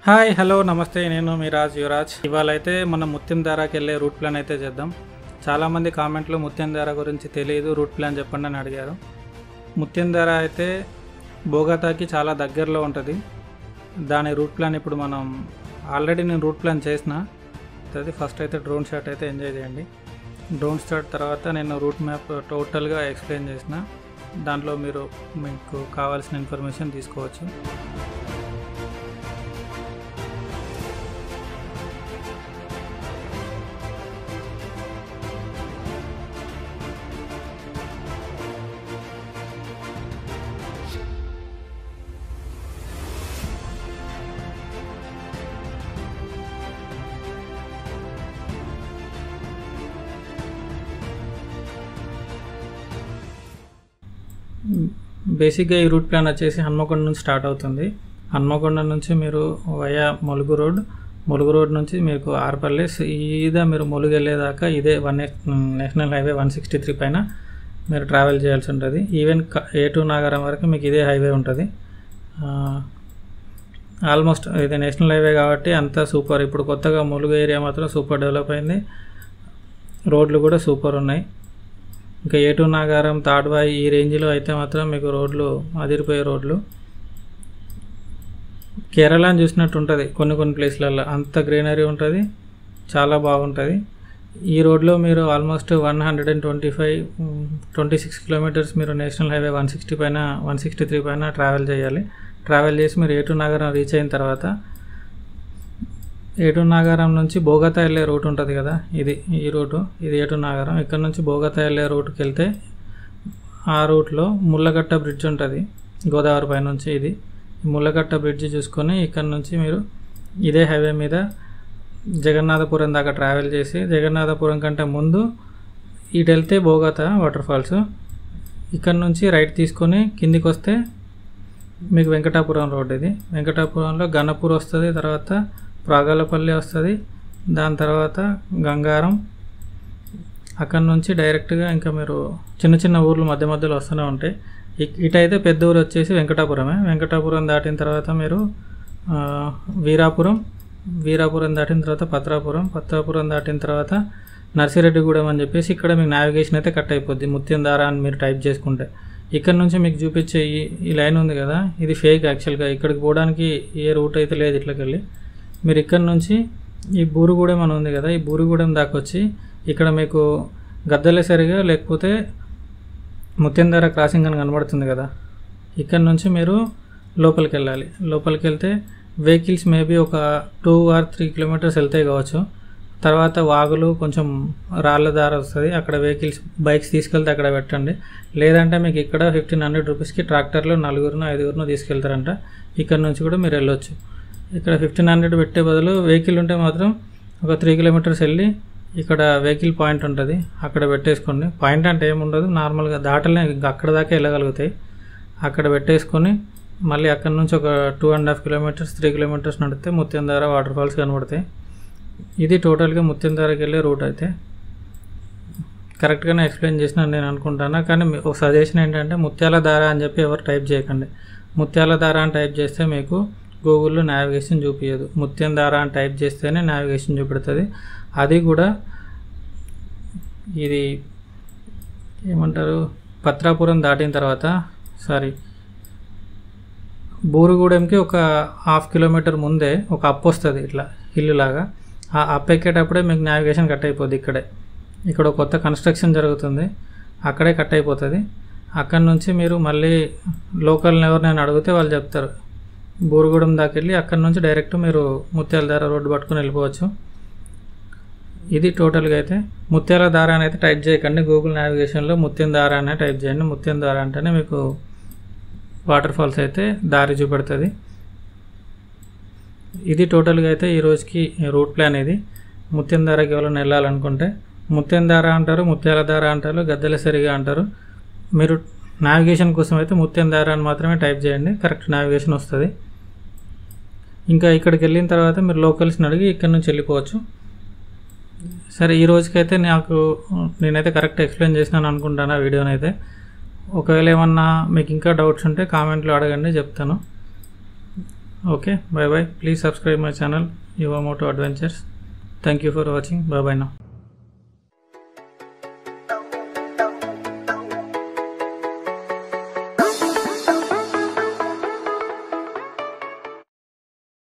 hi hello నమస్తే నేను మీ రాజ్ యువరాజ్ ఇవాళ అయితే మనం ముత్యం ధారాకి వెళ్ళే రూట్ ప్లాన్ అయితే చేద్దాం చాలామంది కామెంట్లో ముత్యం ధార గురించి తెలియదు రూట్ ప్లాన్ చెప్పండి అని అడిగారు ముత్యం ధార అయితే బోగతాకి చాలా దగ్గరలో ఉంటుంది దాని రూట్ ప్లాన్ ఇప్పుడు మనం ఆల్రెడీ నేను రూట్ ప్లాన్ చేసిన అది ఫస్ట్ అయితే డ్రోన్ షాట్ అయితే ఎంజాయ్ చేయండి డ్రోన్ షాట్ తర్వాత నేను రూట్ మ్యాప్ టోటల్గా ఎక్స్ప్లెయిన్ చేసిన దాంట్లో మీరు మీకు కావాల్సిన ఇన్ఫర్మేషన్ తీసుకోవచ్చు బేసిక్గా ఈ రూట్ ప్లాన్ వచ్చేసి హన్మకొండ నుంచి స్టార్ట్ అవుతుంది హన్మకొండ నుంచి మీరు via Mulugu road Mulugu road నుంచి మీకు ఆర్పల్లి సీదా మీరు ములుగు వెళ్ళేదాకా ఇదే one national highway one sixty three పైన మీరు ట్రావెల్ చేయాల్సి ఉంటుంది ఈవెన్ ఏ టూ నాగరం వరకు మీకు ఇదే హైవే ఉంటుంది ఆల్మోస్ట్ ఇది నేషనల్ హైవే కాబట్టి అంతా సూపర్ ఇప్పుడు కొత్తగా ములుగు ఏరియా మాత్రం సూపర్ డెవలప్ అయింది రోడ్లు కూడా సూపర్ ఉన్నాయి ఇంకా ఏటు నాగారం తాడ్వాయి ఈ రేంజ్లో అయితే మాత్రం మీకు రోడ్లు అదిరిపోయే రోడ్లు కేరళని చూసినట్టు ఉంటుంది కొన్ని కొన్ని ప్లేస్లలో అంత గ్రీనరీ ఉంటుంది చాలా బాగుంటుంది ఈ రోడ్లో మీరు almost one hundred and twenty five twenty six kilometres మీరు నేషనల్ హైవే వన్ సిక్స్టీ పైన వన్ సిక్స్టీ త్రీ పైన ట్రావెల్ చేయాలి ట్రావెల్ చేసి మీరు ఏటు నగరం రీచ్ అయిన తర్వాత ఏటు నాగారం నుంచి బోగతా వెళ్ళే రూట్ ఉంటుంది కదా ఇది ఈ రూటు ఇది ఏటు నాగారం ఇక్కడ నుంచి బోగతా వెళ్ళే రూట్కి వెళ్తే ఆ రూట్లో ముళ్ళగట్ట బ్రిడ్జ్ ఉంటుంది గోదావరి పై నుంచి ఇది ముళ్ళగట్ట బ్రిడ్జ్ చూసుకొని ఇక్కడ నుంచి మీరు ఇదే హైవే మీద జగన్నాథపురం దాకా ట్రావెల్ చేసి జగన్నాథపురం కంటే ముందు ఇటు వెళ్తే బోగతా వాటర్ ఫాల్స్ ఇక్కడ నుంచి రైట్ తీసుకొని కిందికి వస్తే మీకు వెంకటాపురం రోడ్ ఇది వెంకటాపురంలో గన్నపూర్ వస్తుంది తర్వాత ప్రాగలపల్లి వస్తుంది దాని తర్వాత గంగారం అక్కడ నుంచి డైరెక్ట్గా ఇంకా మీరు చిన్న చిన్న ఊర్లు మధ్య మధ్యలో వస్తూనే ఉంటాయి ఇటైతే పెద్ద ఊరు వచ్చేసి వెంకటాపురమే వెంకటాపురం దాటిన తర్వాత మీరు వీరాపురం వీరాపురం దాటిన తర్వాత పత్రాపురం పత్రాపురం దాటిన తర్వాత నర్సిరెడ్డిగూడెం అని చెప్పేసి ఇక్కడ మీకు నావిగేషన్ అయితే కట్ అయిపోద్ది ముత్యం దారా అని మీరు టైప్ చేసుకుంటే ఇక్కడ నుంచి మీకు చూపించే ఈ ఈ లైన్ ఉంది కదా ఇది ఫేక్ యాక్చువల్గా ఇక్కడికి పోవడానికి ఏ రూట్ అయితే లేదు ఇట్లకి వెళ్ళి మీరు ఇక్కడ నుంచి ఈ బూరుగుడెం అని ఉంది కదా ఈ బూరుగుడెం దాకా వచ్చి ఇక్కడ మీకు గద్దెలసరిగా లేకపోతే ముత్యంధార క్రాసింగ్ అని కనబడుతుంది కదా ఇక్కడ నుంచి మీరు లోపలికి వెళ్ళాలి లోపలికి వెళ్తే వెహికల్స్ మేబీ ఒక టూ ఆర్ త్రీ కిలోమీటర్స్ వెళ్తాయి కావచ్చు తర్వాత వాగులు కొంచెం రాళ్ళ దారి వస్తుంది అక్కడ వెహికల్స్ బైక్స్ తీసుకెళ్తే అక్కడ పెట్టండి లేదంటే మీకు ఇక్కడ ఫిఫ్టీన్ హండ్రెడ్ రూపీస్కి ట్రాక్టర్లో నలుగురును ఐదుగురును తీసుకెళ్తారంట ఇక్కడ నుంచి కూడా మీరు వెళ్ళొచ్చు ఇక్కడ ఫిఫ్టీన్ హండ్రెడ్ పెట్టే బదులు వెహికల్ ఉంటే మాత్రం ఒక త్రీ కిలోమీటర్స్ వెళ్ళి ఇక్కడ వెహికల్ పాయింట్ ఉంటుంది అక్కడ పెట్టేసుకోండి పాయింట్ అంటే ఏముండదు నార్మల్గా దాటలే అక్కడ దాకా వెళ్ళగలుగుతాయి అక్కడ పెట్టేసుకొని మళ్ళీ అక్కడ నుంచి ఒక two and half kilometres three kilometres నడితే ముత్యంధార వాటర్ ఫాల్స్ కనబడతాయి ఇది టోటల్గా ముత్యంధారకి వెళ్ళే రూట్ అయితే కరెక్ట్గానే ఎక్స్ప్లెయిన్ చేసిన నేను అనుకుంటాను కానీ ఒక సజెషన్ ఏంటంటే ముత్యాల దార అని చెప్పి ఎవరు టైప్ చేయకండి ముత్యాల దార అని టైప్ చేస్తే మీకు గూగుల్లో నావిగేషన్ చూపించదు ముత్యం దార అని టైప్ చేస్తేనే నావిగేషన్ చూపెడుతుంది అది కూడా ఇది ఏమంటారు పత్రాపురం దాటిన తర్వాత సారీ బూరుగుడెంకి ఒక హాఫ్ కిలోమీటర్ ముందే ఒక అప్ వస్తుంది ఇట్లా హిల్ లాగా ఆ అప్ ఎక్కేటప్పుడే మీకు నావిగేషన్ కట్ అయిపోద్ది ఇక్కడే ఇక్కడ కొత్త కన్స్ట్రక్షన్ జరుగుతుంది అక్కడే కట్ అయిపోతుంది అక్కడ నుంచి మీరు మళ్ళీ లోకల్ని ఎవరినైనా అడిగితే వాళ్ళు చెప్తారు బూరుగుడం దాకా వెళ్ళి అక్కడ నుంచి డైరెక్ట్ మీరు ముత్యాల దార రోడ్డు పట్టుకుని వెళ్ళిపోవచ్చు ఇది టోటల్గా అయితే ముత్యాల దార అని అయితే టైప్ చేయకండి గూగుల్ నావిగేషన్లో ముత్యం దార అనే టైప్ చేయండి ముత్యం దార అంటేనే మీకు వాటర్ ఫాల్స్ అయితే దారి చూపెడుతుంది ఇది టోటల్గా అయితే ఈ రోజుకి రూట్ ప్లాన్ ఇది ముత్యం దారకి ఎవరైనా వెళ్ళాలనుకుంటే ముత్యం దార అంటారు ముత్యాల దార అంటారు గద్దెల సరిగా అంటారు మీరు నావిగేషన్ కోసం అయితే ముత్యం దార అని మాత్రమే టైప్ చేయండి కరెక్ట్ నావిగేషన్ వస్తుంది ఇంకా ఇక్కడికి వెళ్ళిన తర్వాత మీరు లోకల్స్ని అడిగి ఇక్కడ నుంచి వెళ్ళిపోవచ్చు సరే ఈ రోజుకైతే నాకు నేనైతే కరెక్ట్ ఎక్స్ప్లెయిన్ చేసినాను అనుకుంటాను ఆ వీడియోనైతే ఒకవేళ ఏమన్నా మీకు ఇంకా డౌట్స్ ఉంటే కామెంట్లో అడగండి చెప్తాను okay bye bye please subscribe my channel Yuva moto adventures thank you for watching bye bye నా